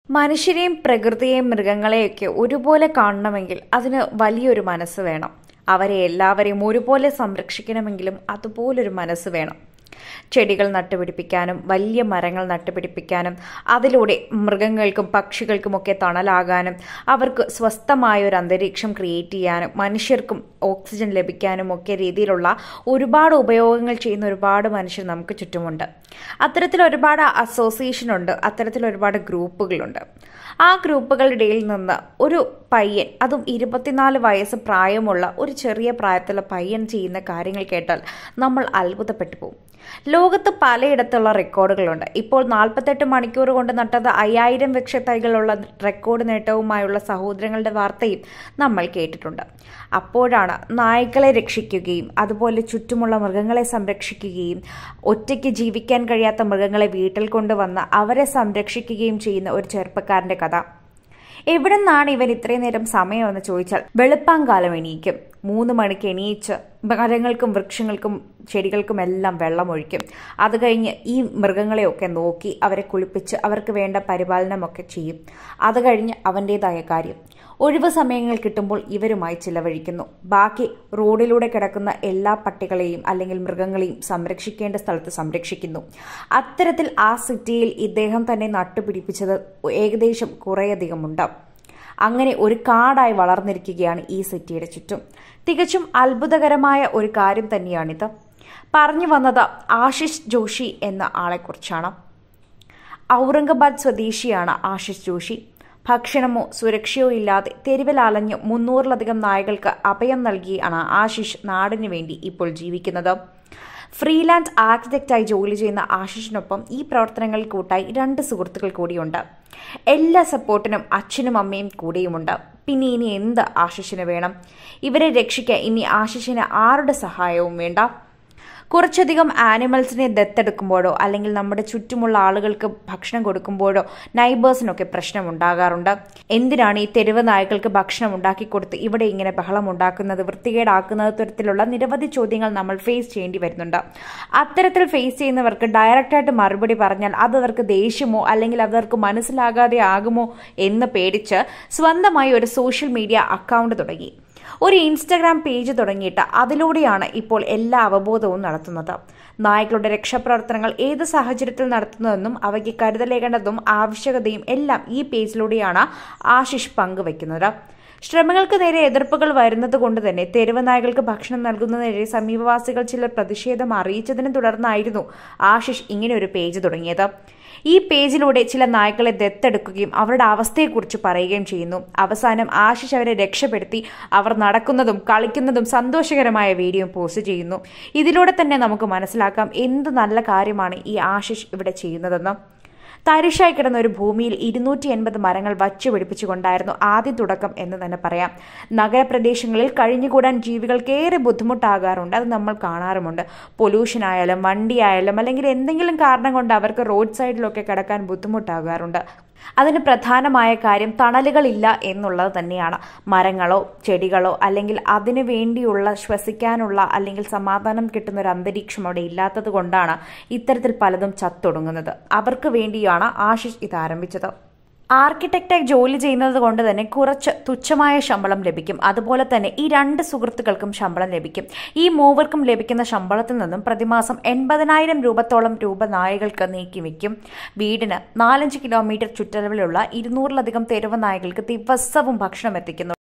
മനുഷ്യരെയും പ്രകൃതിയെയും മൃഗങ്ങളെയൊക്കെ ഒരുപോലെ കാണണമെങ്കിൽ അതിന് വലിയൊരു മനസ്സ് വേണം അവരെ എല്ലാവരെയും ഒരുപോലെ സംരക്ഷിക്കണമെങ്കിലും അതുപോലൊരു മനസ്സ് വേണം ചെടികൾ നട്ടുപിടിപ്പിക്കാനും വലിയ മരങ്ങൾ നട്ടുപിടിപ്പിക്കാനും അതിലൂടെ മൃഗങ്ങൾക്കും പക്ഷികൾക്കുമൊക്കെ തണലാകാനും അവർക്ക് സ്വസ്ഥമായ ഒരു അന്തരീക്ഷം ക്രിയേറ്റ് ചെയ്യാനും മനുഷ്യർക്കും ഓക്സിജൻ ലഭിക്കാനും ഒക്കെ രീതിയിലുള്ള ഒരുപാട് ഉപയോഗങ്ങൾ ചെയ്യുന്ന ഒരുപാട് മനുഷ്യർ നമുക്ക് ചുറ്റുമുണ്ട് അത്തരത്തിൽ ഒരുപാട് അസോസിയേഷൻ ഉണ്ട് അത്തരത്തിൽ ഒരുപാട് ഗ്രൂപ്പുകളുണ്ട് ആ ഗ്രൂപ്പുകളുടെ ഇടയിൽ നിന്ന് ഒരു പയ്യൻ അതും ഇരുപത്തിനാല് വയസ്സ് പ്രായമുള്ള ഒരു ചെറിയ പ്രായത്തിലുള്ള പയ്യൻ ചെയ്യുന്ന കാര്യങ്ങൾ കേട്ടാൽ നമ്മൾ അത്ഭുതപ്പെട്ടു പോകും ലോകത്ത് പലയിടത്തുള്ള റെക്കോർഡുകളുണ്ട് ഇപ്പോൾ നാൽപ്പത്തെട്ട് മണിക്കൂർ കൊണ്ട് നട്ടത് അയ്യായിരം വൃക്ഷത്തൈകളുള്ള റെക്കോർഡ് നേട്ടവുമായുള്ള സഹോദരങ്ങളുടെ വാർത്തയും നമ്മൾ കേട്ടിട്ടുണ്ട് അപ്പോഴാണ് നായ്ക്കളെ രക്ഷിക്കുകയും അതുപോലെ ചുറ്റുമുള്ള മൃഗങ്ങളെ സംരക്ഷിക്കുകയും ഒറ്റയ്ക്ക് ജീവിക്കാൻ കഴിയാത്ത മൃഗങ്ങളെ വീട്ടിൽ കൊണ്ടുവന്ന് അവരെ സംരക്ഷിക്കുകയും ചെയ്യുന്ന ഒരു ചെറുപ്പക്കാരന്റെ കഥ എവിടെ നിന്നാണ് ഇവൻ ഇത്രയും നേരം സമയമെന്ന് ചോദിച്ചാൽ വെളുപ്പാങ്കാലം എണീക്കും മൂന്ന് മണിക്ക് എണീച്ച് മരങ്ങൾക്കും വൃക്ഷങ്ങൾക്കും ചെടികൾക്കും എല്ലാം വെള്ളമൊഴിക്കും അത് കഴിഞ്ഞ് ഈ മൃഗങ്ങളെയൊക്കെ നോക്കി അവരെ കുളിപ്പിച്ച് അവർക്ക് വേണ്ട പരിപാലനമൊക്കെ ചെയ്യും അത് കഴിഞ്ഞ് അവൻ്റേതായ കാര്യം ഒഴിവ് സമയങ്ങൾ കിട്ടുമ്പോൾ ഇവരുമായി ചിലവഴിക്കുന്നു ബാക്കി റോഡിലൂടെ കിടക്കുന്ന എല്ലാ പട്ടികളെയും അല്ലെങ്കിൽ മൃഗങ്ങളെയും സംരക്ഷിക്കേണ്ട സ്ഥലത്ത് സംരക്ഷിക്കുന്നു അത്തരത്തിൽ ആ സിറ്റിയിൽ ഇദ്ദേഹം തന്നെ നട്ടുപിടിപ്പിച്ചത് ഏകദേശം കുറേയധികമുണ്ട് അങ്ങനെ ഒരു കാടായി വളർന്നിരിക്കുകയാണ് ഈ സിറ്റിയുടെ ചുറ്റും തികച്ചും അത്ഭുതകരമായ ഒരു കാര്യം തന്നെയാണിത് പറഞ്ഞു വന്നത് ആശിഷ് ജോഷി എന്ന ആളെക്കുറിച്ചാണ് ഔറംഗാബാദ് സ്വദേശിയാണ് ആശിഷ് ജോഷി ഭക്ഷണമോ സുരക്ഷയോ ഇല്ലാതെ തെരുവിൽ അലഞ്ഞ് മുന്നൂറിലധികം നായകൾക്ക് അഭയം നൽകിയാണ് ആശിഷ് നാടിനു വേണ്ടി ഇപ്പോൾ ജീവിക്കുന്നത് ഫ്രീലാൻസ് ആർക്കിടെക്റ്റായി ജോലി ചെയ്യുന്ന ആശിഷിനൊപ്പം ഈ പ്രവർത്തനങ്ങളിൽ കൂട്ടായി രണ്ട് സുഹൃത്തുക്കൾ കൂടിയുണ്ട് എല്ലാ സപ്പോർട്ടിനും അച്ഛനും അമ്മയും കൂടെയുമുണ്ട് പിന്നെ ഇനി എന്ത് ആശിഷിന് വേണം ഇവരെ രക്ഷിക്കാൻ ഇനി ആശിഷിന് ആരുടെ സഹായവും വേണ്ട കുറച്ചധികം ആനിമൽസിനെ ദത്തെടുക്കുമ്പോഴോ അല്ലെങ്കിൽ നമ്മുടെ ചുറ്റുമുള്ള ആളുകൾക്ക് ഭക്ഷണം കൊടുക്കുമ്പോഴോ നൈബേഴ്സിനൊക്കെ പ്രശ്നം ഉണ്ടാകാറുണ്ട് എന്തിനാണ് ഈ തെരുവ് നായകൾക്ക് ഭക്ഷണം ഉണ്ടാക്കി കൊടുത്ത് ഇവിടെ ഇങ്ങനെ ബഹളം ഉണ്ടാക്കുന്നത് വൃത്തികേടാക്കുന്നത് തരത്തിലുള്ള നിരവധി ചോദ്യങ്ങൾ നമ്മൾ ഫേസ് ചെയ്യേണ്ടി വരുന്നുണ്ട് അത്തരത്തിൽ ഫേസ് ചെയ്യുന്നവർക്ക് ഡയറക്റ്റായിട്ട് മറുപടി പറഞ്ഞാൽ അത് അവർക്ക് ദേഷ്യമോ അല്ലെങ്കിൽ അവർക്ക് മനസ്സിലാകാതെ ആകുമോ എന്ന് പേടിച്ച് സ്വന്തമായി ഒരു സോഷ്യൽ മീഡിയ അക്കൗണ്ട് തുടങ്ങി ഒരു ഇൻസ്റ്റഗ്രാം പേജ് തുടങ്ങിയിട്ട് അതിലൂടെയാണ് ഇപ്പോൾ എല്ലാ അവബോധവും നടത്തുന്നത് നായ്ക്കളുടെ രക്ഷാപ്രവർത്തനങ്ങൾ ഏത് സാഹചര്യത്തിൽ നടത്തുന്നതെന്നും അവയ്ക്ക് കരുതലേകേണ്ടതും ആവശ്യകതയും എല്ലാം ഈ പേജിലൂടെയാണ് ആശിഷ് പങ്കുവയ്ക്കുന്നത് ശ്രമങ്ങൾക്ക് നേരെ എതിർപ്പുകൾ വരുന്നത് കൊണ്ട് തന്നെ തെരുവ് നായകൾക്ക് ഭക്ഷണം നൽകുന്നതിനെതിരെ സമീപവാസികൾ ചിലർ പ്രതിഷേധം അറിയിച്ചതിനെ തുടർന്നായിരുന്നു ആശിഷ് ഇങ്ങനെ ഒരു പേജ് തുടങ്ങിയത് ഈ പേജിലൂടെ ചില നായ്ക്കളെ ദത്തെടുക്കുകയും അവരുടെ അവസ്ഥയെക്കുറിച്ച് പറയുകയും ചെയ്യുന്നു അവസാനം ആശിഷ് അവരെ രക്ഷപ്പെടുത്തി അവർ നടക്കുന്നതും കളിക്കുന്നതും സന്തോഷകരമായ വീഡിയോ പോസ്റ്റ് ചെയ്യുന്നു ഇതിലൂടെ തന്നെ നമുക്ക് മനസ്സിലാക്കാം എന്ത് നല്ല കാര്യമാണ് ഈ ആശിഷ് ഇവിടെ ചെയ്യുന്നതെന്ന് തരിശായി കിടന്ന ഒരു ഭൂമിയിൽ ഇരുന്നൂറ്റി എൺപത് മരങ്ങൾ വച്ചുപിടിപ്പിച്ചുകൊണ്ടായിരുന്നു ആദ്യ തുടക്കം എന്ന് തന്നെ പറയാം നഗരപ്രദേശങ്ങളിൽ കഴിഞ്ഞുകൂടാൻ ജീവികൾക്കേറെ ബുദ്ധിമുട്ടാകാറുണ്ട് അത് നമ്മൾ കാണാറുമുണ്ട് പൊല്യൂഷൻ ആയാലും വണ്ടി ആയാലും അല്ലെങ്കിൽ എന്തെങ്കിലും കാരണം കൊണ്ട് അവർക്ക് റോഡ് സൈഡിലൊക്കെ കിടക്കാൻ ബുദ്ധിമുട്ടാകാറുണ്ട് അതിന് പ്രധാനമായ കാര്യം തണലുകളില്ല എന്നുള്ളത് തന്നെയാണ് മരങ്ങളോ ചെടികളോ അല്ലെങ്കിൽ അതിനു വേണ്ടിയുള്ള ശ്വസിക്കാനുള്ള അല്ലെങ്കിൽ സമാധാനം കിട്ടുന്ന ഒരു അന്തരീക്ഷം അവിടെ ഇല്ലാത്തത് കൊണ്ടാണ് ഇത്തരത്തിൽ പലതും ചത്തൊടുങ്ങുന്നത് അവർക്ക് വേണ്ടിയാണ് ആശിഷ് ഇത് ആരംഭിച്ചത് ആർക്കിടെക്റ്റായി ജോലി ചെയ്യുന്നത് കൊണ്ട് തന്നെ കുറച്ച് തുച്ഛമായ ശമ്പളം ലഭിക്കും അതുപോലെ തന്നെ ഈ രണ്ട് സുഹൃത്തുക്കൾക്കും ശമ്പളം ലഭിക്കും ഈ മൂവർക്കും ലഭിക്കുന്ന ശമ്പളത്തിൽ നിന്നും പ്രതിമാസം എൺപതിനായിരം രൂപത്തോളം രൂപ നായകൾക്ക് നീക്കിവെക്കും വീടിന് നാലഞ്ച് കിലോമീറ്റർ ചുറ്റളവിലുള്ള ഇരുന്നൂറിലധികം തെരുവ് നായകൾക്ക് ദിവസവും ഭക്ഷണം എത്തിക്കുന്നു